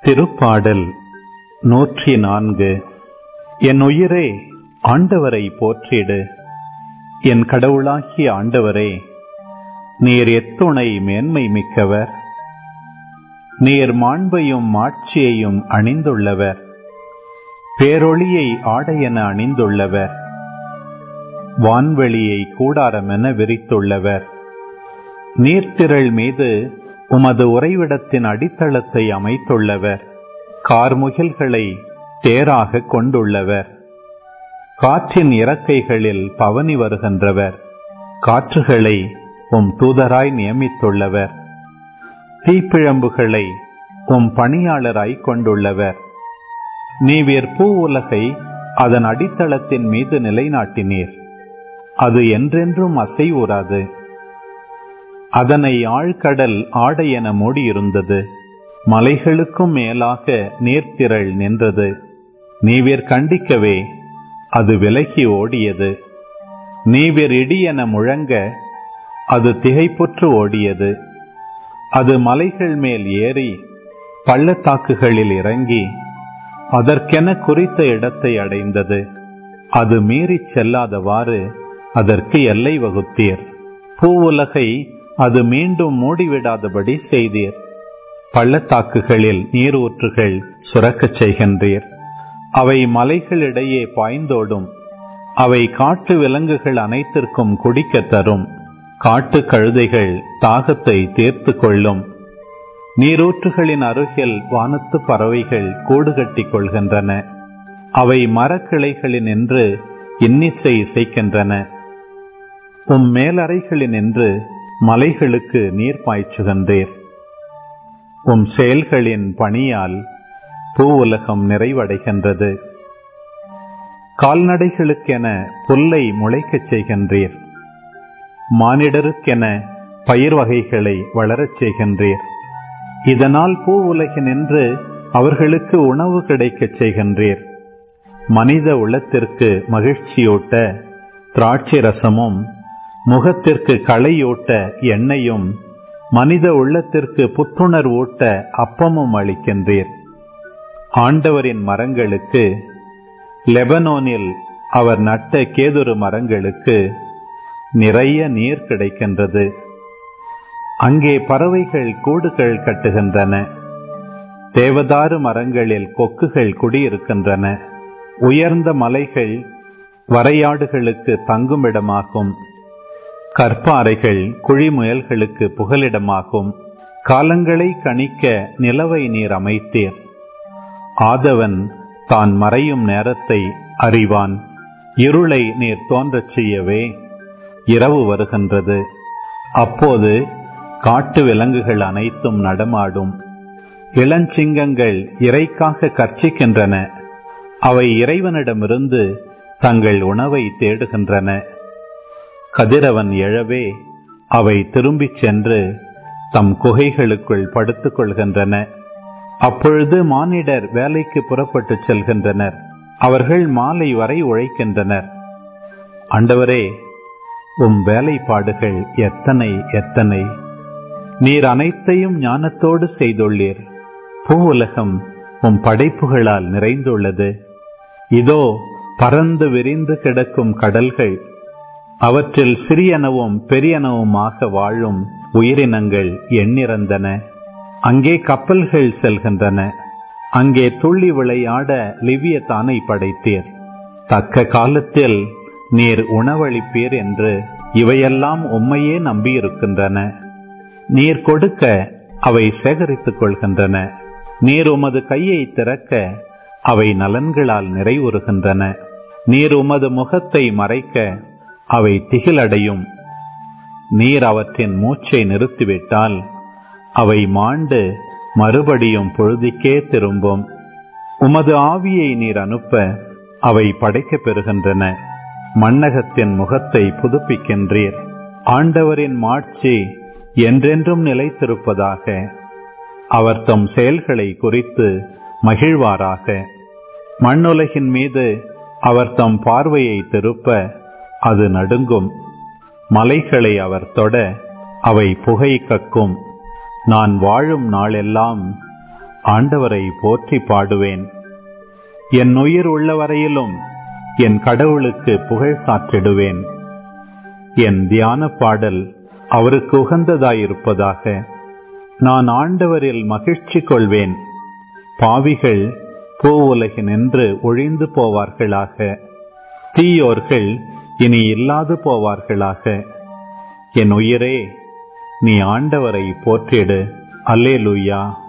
திருப்பாடல் நூற்றி நான்கு என் உயிரே ஆண்டவரை போற்றிடு என் கடவுளாகிய ஆண்டவரே நீர் எத்துணை மேன்மை மிக்கவர் நீர் மாண்பையும் மாட்சியையும் அணிந்துள்ளவர் பேரொளியை ஆடையென அணிந்துள்ளவர் வான்வெளியை கூடாரமென விரித்துள்ளவர் நீர்த்திரள் மீது உமது உறைவிடத்தின் அடித்தளத்தை அமைத்துள்ளவர் கார்முகில்களை தேராக கொண்டுள்ளவர் காற்றின் இறக்கைகளில் பவனி வருகின்றவர் காற்றுகளை உம் தூதராய் நியமித்துள்ளவர் தீப்பிழம்புகளை உம் பணியாளராய் கொண்டுள்ளவர் நீவிர் பூ உலகை அதன் அடித்தளத்தின் மீது நிலைநாட்டினீர் அது என்றென்றும் அசைவுறாது அதனை ஆழ்கடல் ஆடை என மூடியிருந்தது மலைகளுக்கும் மேலாக நீர்த்திரள் நின்றது நீவிர் கண்டிக்கவே அது விலகி ஓடியது நீவிர் இடி என முழங்க அது திகைப்புற்று ஓடியது அது மலைகள் மேல் ஏறி பள்ளத்தாக்குகளில் இறங்கி அதற்கென குறித்த இடத்தை அடைந்தது அது மீறிச் செல்லாதவாறு அதற்கு எல்லை வகுத்தீர் பூவுலகை அது மீண்டும் மூடிவிடாதபடி செய்தீர் பள்ளத்தாக்குகளில் நீரூற்றுகள் சுரக்கச் செய்கின்றீர் அவை மலைகளிடையே பாய்ந்தோடும் அவை காட்டு விலங்குகள் அனைத்திற்கும் குடிக்க தரும் காட்டு கழுதைகள் தாகத்தை தீர்த்து கொள்ளும் நீரூற்றுகளின் அருகில் வானத்து பறவைகள் கூடு கட்டிக் கொள்கின்றன அவை மரக்கிளைகளினின்று இன்னிசை இசைக்கின்றன உம் மேலறைகளினின்று மலைகளுக்கு நீர் பாய்ச்சுகின்றீர் உம் செயல்களின் பணியால் பூ உலகம் நிறைவடைகின்றது கால்நடைகளுக்கென புல்லை முளைக்கச் செய்கின்றீர் மானிடருக்கென பயிர் வகைகளை வளரச் செய்கின்றீர் இதனால் பூ உலகினின்று அவர்களுக்கு உணவு கிடைக்கச் செய்கின்றீர் மனித உள்ளத்திற்கு மகிழ்ச்சியூட்ட திராட்சை ரசமும் முகத்திற்கு களையூட்ட எண்ணெயும் மனித உள்ளத்திற்கு புத்துணர்வூட்ட அப்பமும் அளிக்கின்றீர் ஆண்டவரின் மரங்களுக்கு லெபனோனில் அவர் நட்ட கேதுரு மரங்களுக்கு நிறைய நீர் கிடைக்கின்றது அங்கே பறவைகள் கூடுகள் கட்டுகின்றன தேவதாரு மரங்களில் கொக்குகள் குடியிருக்கின்றன உயர்ந்த மலைகள் வரையாடுகளுக்கு தங்குமிடமாகும் கற்பாறைகள் குழிமுயல்களுக்கு புகலிடமாகும் காலங்களை கணிக்க நிலவை நீர் அமைத்தீர் ஆதவன் தான் மறையும் நேரத்தை அறிவான் இருளை நீர் தோன்றச் செய்யவே இரவு வருகின்றது அப்போது காட்டு விலங்குகள் அனைத்தும் நடமாடும் இளஞ்சிங்கங்கள் இறைக்காக கர்ச்சிக்கின்றன அவை இறைவனிடமிருந்து தங்கள் உணவை தேடுகின்றன கதிரவன் எழவே அவை திரும்பிச் சென்று தம் குகைகளுக்குள் படுத்துக் கொள்கின்றன அப்பொழுது மானிடர் வேலைக்கு புறப்பட்டுச் செல்கின்றனர் அவர்கள் மாலை வரை உழைக்கின்றனர் ஆண்டவரே உம் வேலைப்பாடுகள் எத்தனை எத்தனை நீர் அனைத்தையும் ஞானத்தோடு செய்துள்ளீர் பூ உலகம் உம் படைப்புகளால் நிறைந்துள்ளது இதோ பறந்து விரிந்து கிடக்கும் கடல்கள் அவற்றில் சிறியனவும் பெரியனவுமாக வாழும் உயிரினங்கள் எண்ணிறந்தன அங்கே கப்பல்கள் செல்கின்றன அங்கே துள்ளி விளையாட லிவிய தானை படைத்தீர் தக்க காலத்தில் நீர் உணவளிப்பீர் என்று இவையெல்லாம் உம்மையே நம்பியிருக்கின்றன நீர் கொடுக்க அவை சேகரித்துக் கொள்கின்றன நீர் உமது கையை திறக்க அவை நலன்களால் நிறைவுறுகின்றன நீர் உமது முகத்தை மறைக்க அவை திகிலடையும் நீர் அவற்றின் மூச்சை நிறுத்திவிட்டால் அவை மாண்டு மறுபடியும் பொழுதிக்கே திரும்பும் உமது ஆவியை நீர் அனுப்ப அவை படைக்கப் பெறுகின்றன மண்ணகத்தின் முகத்தை புதுப்பிக்கின்றீர் ஆண்டவரின் மாட்சி என்றென்றும் நிலைத்திருப்பதாக அவர் தம் செயல்களை குறித்து மகிழ்வாராக மண்ணுலகின் மீது அவர் தம் பார்வையை திருப்ப அது நடுங்கும் மலைகளை அவர் தொட அவை புகை கக்கும் நான் வாழும் நாளெல்லாம் ஆண்டவரை போற்றி பாடுவேன் என் உயிர் உள்ளவரையிலும் என் கடவுளுக்கு புகழ் சாற்றிடுவேன் என் தியான பாடல் அவருக்கு உகந்ததாயிருப்பதாக நான் ஆண்டவரில் மகிழ்ச்சி கொள்வேன் பாவிகள் பூவுலகினின்று ஒழிந்து போவார்களாக தீயோர்கள் இனி இல்லாது போவார்களாக என் உயிரே நீ ஆண்டவரை போற்றிடு அல்லேலூயா